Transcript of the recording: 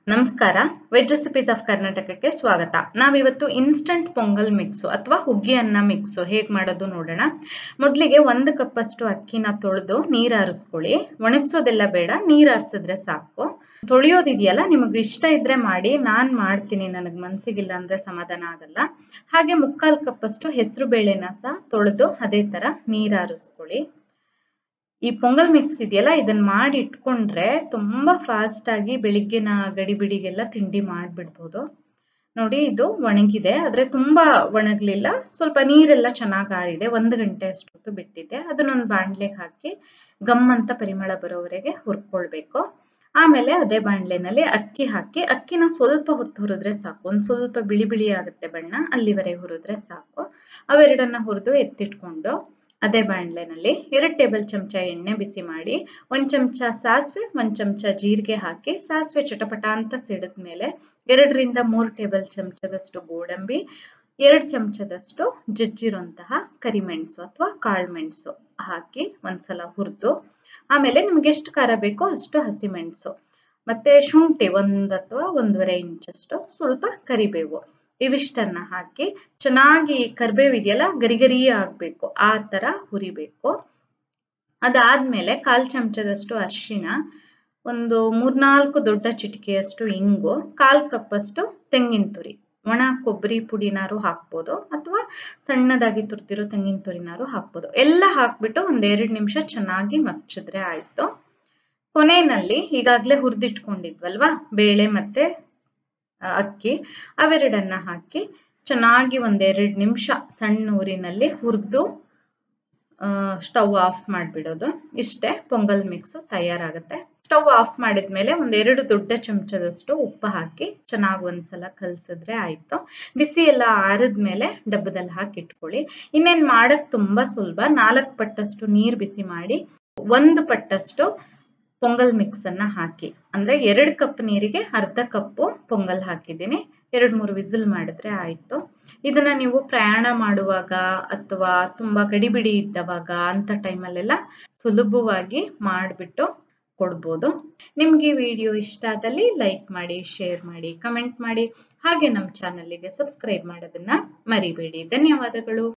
ನಮಸ್ಕಾರ veg recipes of ಕರ್ನಾಟಕಕ್ಕೆ ಸ್ವಾಗತ ನಾವಿವತ್ತು ಇನ್ಸ್ಟಂಟ್ ಪೊಂಗಲ್ ಮಿಕ್ಸು ಅಥವಾ ಹುಗ್ಗಿ ಅನ್ನ ಮಿಕ್ಸು ಹೇಗೆ ಮಾಡೋದು ನೋಡೋಣ ಮೊದಲಿಗೆ ಒಂದು ಕಪ್ಪಷ್ಟು ಅಕ್ಕಿನ ತೊಳೆದು ನೀರು ಆರಿಸ್ಕೊಳ್ಳಿ ಒಣಗಿಸೋದೆಲ್ಲ ಬೇಡ ನೀರು ಆರಿಸಿದ್ರೆ ಸಾಕು ತೊಳೆಯೋದಿದೆಯಲ್ಲ ನಿಮಗೆ ಇಷ್ಟ ಇದ್ರೆ ಮಾಡಿ ನಾನು ಮಾಡ್ತೀನಿ ನನಗೆ ಮನಸ್ಸಿಗಿಲ್ಲ ಅಂದರೆ ಸಮಾಧಾನ ಆಗಲ್ಲ ಹಾಗೆ ಮುಕ್ಕಾಲು ಕಪ್ಪಷ್ಟು ಹೆಸರು ಬೇಳೆನ ಸಹ ತೊಳೆದು ಅದೇ ಥರ ನೀರು ಆರಿಸ್ಕೊಳ್ಳಿ ಈ ಪೊಂಗಲ್ ಮಿಕ್ಸ್ ಇದೆಯಲ್ಲ ಇದನ್ನ ಮಾಡಿ ಇಟ್ಕೊಂಡ್ರೆ ತುಂಬಾ ಫಾಸ್ಟ್ ಆಗಿ ಬೆಳಿಗ್ಗೆನ ಗಡಿಬಿಡಿಗೆಲ್ಲ ತಿಂಡಿ ಮಾಡಿಬಿಡ್ಬೋದು ನೋಡಿ ಇದು ಒಣಗಿದೆ ಆದ್ರೆ ತುಂಬಾ ಒಣಗ್ಲಿಲ್ಲ ಸ್ವಲ್ಪ ನೀರೆಲ್ಲ ಚೆನ್ನಾಗಿ ಆರಿದೆ ಒಂದು ಗಂಟೆ ಅಷ್ಟೊತ್ತು ಬಿಟ್ಟಿದ್ದೆ ಅದನ್ನೊಂದು ಬಾಣ್ಲೆಗೆ ಹಾಕಿ ಗಮ್ ಅಂತ ಪರಿಮಳ ಬರೋವರೆಗೆ ಹುರ್ಕೊಳ್ಬೇಕು ಆಮೇಲೆ ಅದೇ ಬಾಣ್ಲೆನಲ್ಲಿ ಅಕ್ಕಿ ಹಾಕಿ ಅಕ್ಕಿನ ಸ್ವಲ್ಪ ಹೊತ್ತು ಹುರಿದ್ರೆ ಸಾಕು ಒಂದು ಸ್ವಲ್ಪ ಬಿಳಿ ಬಿಳಿ ಆಗುತ್ತೆ ಬಣ್ಣ ಅಲ್ಲಿವರೆಗೆ ಹುರಿದ್ರೆ ಸಾಕು ಅವೆರಡನ್ನ ಹುರಿದು ಎತ್ತಿಟ್ಕೊಂಡು ಅದೇ ಬಾಣಲೆನಲ್ಲಿ ಎರಡು ಟೇಬಲ್ ಚಮಚ ಎಣ್ಣೆ ಬಿಸಿ ಮಾಡಿ ಒಂದು ಚಮಚ ಸಾಸಿವೆ ಒಂದು ಚಮಚ ಜೀರಿಗೆ ಹಾಕಿ ಸಾಸಿವೆ ಚಟಪಟ ಅಂತ ಸಿಡಿದ ಮೇಲೆ ಎರಡರಿಂದ ಮೂರು ಟೇಬಲ್ ಚಮಚದಷ್ಟು ಗೋಡಂಬಿ ಎರಡು ಚಮಚದಷ್ಟು ಜಜ್ಜಿರುವಂತಹ ಕರಿಮೆಣಸು ಅಥವಾ ಕಾಳುಮೆಣಸು ಹಾಕಿ ಒಂದ್ಸಲ ಹುರಿದು ಆಮೇಲೆ ನಿಮ್ಗೆ ಎಷ್ಟು ಖಾರ ಬೇಕೋ ಅಷ್ಟು ಹಸಿಮೆಣಸು ಮತ್ತೆ ಶುಂಠಿ ಒಂದು ಅಥವಾ ಒಂದೂವರೆ ಇಂಚಷ್ಟು ಸ್ವಲ್ಪ ಕರಿಬೇವು ಇವಿಷ್ಟನ್ನ ಹಾಕಿ ಚೆನ್ನಾಗಿ ಕರಿಬೇವು ಇದೆಯಲ್ಲ ಗರಿ ಗರಿ ಆಗಬೇಕು ಆ ಥರ ಹುರಿಬೇಕು ಅದಾದ್ಮೇಲೆ ಕಾಲು ಚಮಚದಷ್ಟು ಅರಿಶಿಣ ಒಂದು ಮೂರ್ನಾಲ್ಕು ದೊಡ್ಡ ಚಿಟಿಕೆಯಷ್ಟು ಇಂಗು ಕಾಲು ಕಪ್ಪಷ್ಟು ತೆಂಗಿನ ತುರಿ ಒಣ ಕೊಬ್ಬರಿ ಪುಡಿನಾರು ಹಾಕ್ಬೋದು ಅಥವಾ ಸಣ್ಣದಾಗಿ ತುರ್ತಿರೋ ತೆಂಗಿನ ತುರಿನಾರು ಹಾಕ್ಬೋದು ಎಲ್ಲ ಹಾಕ್ಬಿಟ್ಟು ಒಂದೆರಡು ನಿಮಿಷ ಚೆನ್ನಾಗಿ ಮಗ್ಚಿದ್ರೆ ಆಯ್ತು ಕೊನೆಯಲ್ಲಿ ಈಗಾಗಲೇ ಹುರಿದಿಟ್ಕೊಂಡಿದ್ವಲ್ವಾ ಬೇಳೆ ಮತ್ತೆ ಅಕ್ಕಿ ಅವೆರಡನ್ನ ಹಾಕಿ ಚೆನ್ನಾಗಿ ಒಂದೆರಡು ನಿಮಿಷ ಸಣ್ಣ ಊರಿನಲ್ಲಿ ಹುರಿದು ಸ್ಟವ್ ಆಫ್ ಮಾಡಿಬಿಡೋದು ಇಷ್ಟೇ ಪೊಂಗಲ್ ಮಿಕ್ಸು ತಯಾರಾಗುತ್ತೆ ಸ್ಟವ್ ಆಫ್ ಮಾಡಿದ್ಮೇಲೆ ಒಂದೆರಡು ದೊಡ್ಡ ಚಮಚದಷ್ಟು ಉಪ್ಪು ಹಾಕಿ ಚೆನ್ನಾಗಿ ಒಂದ್ಸಲ ಕಲಸಿದ್ರೆ ಆಯಿತು ಬಿಸಿ ಎಲ್ಲ ಆರಿದ್ಮೇಲೆ ಡಬ್ಬದಲ್ಲಿ ಹಾಕಿ ಇಟ್ಕೊಳ್ಳಿ ಇನ್ನೇನು ಮಾಡೋಕ್ಕೆ ತುಂಬ ಸುಲಭ ನಾಲ್ಕು ಪಟ್ಟಷ್ಟು ನೀರು ಬಿಸಿ ಮಾಡಿ ಒಂದು ಪಟ್ಟಷ್ಟು ಪೊಂಗಲ್ ಮಿಕ್ಸ್ ಅನ್ನ ಹಾಕಿ ಅಂದ್ರೆ ಎರಡು ಕಪ್ ನೀರಿಗೆ ಅರ್ಧ ಕಪ್ಪು ಪೊಂಗಲ್ ಹಾಕಿದ್ದೀನಿ ಎರಡು ಮೂರು ವಿಸಿಲ್ ಮಾಡಿದ್ರೆ ಆಯ್ತು ಇದನ್ನ ನೀವು ಪ್ರಯಾಣ ಮಾಡುವಾಗ ಅಥವಾ ತುಂಬಾ ಗಡಿಬಿಡಿ ಇದ್ದವಾಗ ಅಂತ ಟೈಮಲ್ಲೆಲ್ಲ ಸುಲಭವಾಗಿ ಮಾಡಿಬಿಟ್ಟು ಕೊಡ್ಬೋದು ನಿಮ್ಗೆ ಈ ವಿಡಿಯೋ ಇಷ್ಟ ಆದಲ್ಲಿ ಲೈಕ್ ಮಾಡಿ ಶೇರ್ ಮಾಡಿ ಕಮೆಂಟ್ ಮಾಡಿ ಹಾಗೆ ನಮ್ಮ ಚಾನಲ್ಗೆ ಸಬ್ಸ್ಕ್ರೈಬ್ ಮಾಡೋದನ್ನ ಮರಿಬೇಡಿ ಧನ್ಯವಾದಗಳು